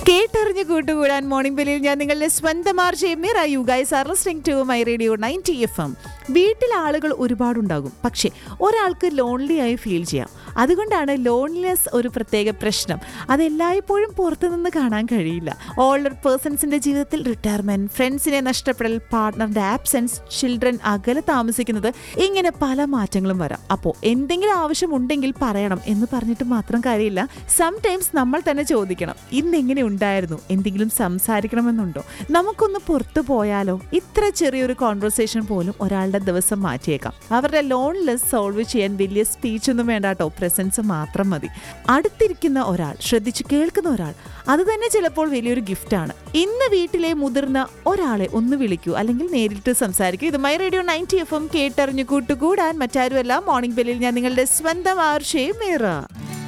കേട്ടറിഞ്ഞ് കൂട്ടുകൂടാൻ മോർണിംഗ് ബെല്ലിൽ ഞാൻ നിങ്ങളുടെ സ്വന്തം R Shemeer you guys are listening to my radio ninety F M വീട്ടിൽ ആളുകൾ ഒരുപാടുണ്ടാകും പക്ഷേ ഒരാൾക്ക് ലോൺലി ആയി ഫീൽ ചെയ്യാം അതുകൊണ്ടാണ് ലോൺലിനെസ് ഒരു പ്രത്യേക പ്രശ്നം അത് എല്ലായ്പ്പോഴും പുറത്തുനിന്ന് കാണാൻ കഴിയില്ല ഓൾഡർ പേഴ്സൺസിന്റെ ജീവിതത്തിൽ റിട്ടയർമെന്റ് ഫ്രണ്ട്സിനെ നഷ്ടപ്പെടൽ പാർട്ട്ണറിന്റെ ആബ്സെൻസ് ചിൽഡ്രൻ അകലെ താമസിക്കുന്നത് ഇങ്ങനെ പല മാറ്റങ്ങളും വരാം അപ്പോൾ എന്തെങ്കിലും ആവശ്യമുണ്ടെങ്കിൽ പറയണം എന്ന് പറഞ്ഞിട്ട് മാത്രം കാര്യമില്ല സംടൈംസ് നമ്മൾ തന്നെ ചോദിക്കണം ഇന്ന് എങ്ങനെ ഉണ്ടായിരുന്നു എന്തെങ്കിലും സംസാരിക്കണമെന്നുണ്ടോ നമുക്കൊന്ന് പുറത്തു പോയാലോ ഇത്ര ചെറിയൊരു കോൺവെർസേഷൻ പോലും ഒരാളുടെ ദിവസം മാറ്റിയേക്കാം അവരുടെ ലോൺലെസ് സോൾവ് ചെയ്യാൻ വലിയ സ്പീച്ച് ഒന്നും വേണ്ട കേട്ടോ പ്രസൻസ് മാത്രം മതി അടുത്തിരിക്കുന്ന ഒരാൾ ശ്രദ്ധിച്ച് കേൾക്കുന്ന ഒരാൾ അത് തന്നെ ചിലപ്പോൾ വലിയൊരു ഗിഫ്റ്റാണ് ഇന്ന് വീട്ടിലെ മുതിർന്ന ഒരാളെ ഒന്ന് വിളിക്കൂ അല്ലെങ്കിൽ നേരിട്ട് സംസാരിക്കൂ ഇത് my radio ninety F M കേട്ടറിഞ്ഞു കൂട്ടുകൂടാൻ മറ്റാരുമല്ല മോർണിംഗ് ബെല്ലിൽ ഞാൻ നിങ്ങളുടെ സ്വന്തം ആർഷേ മീറ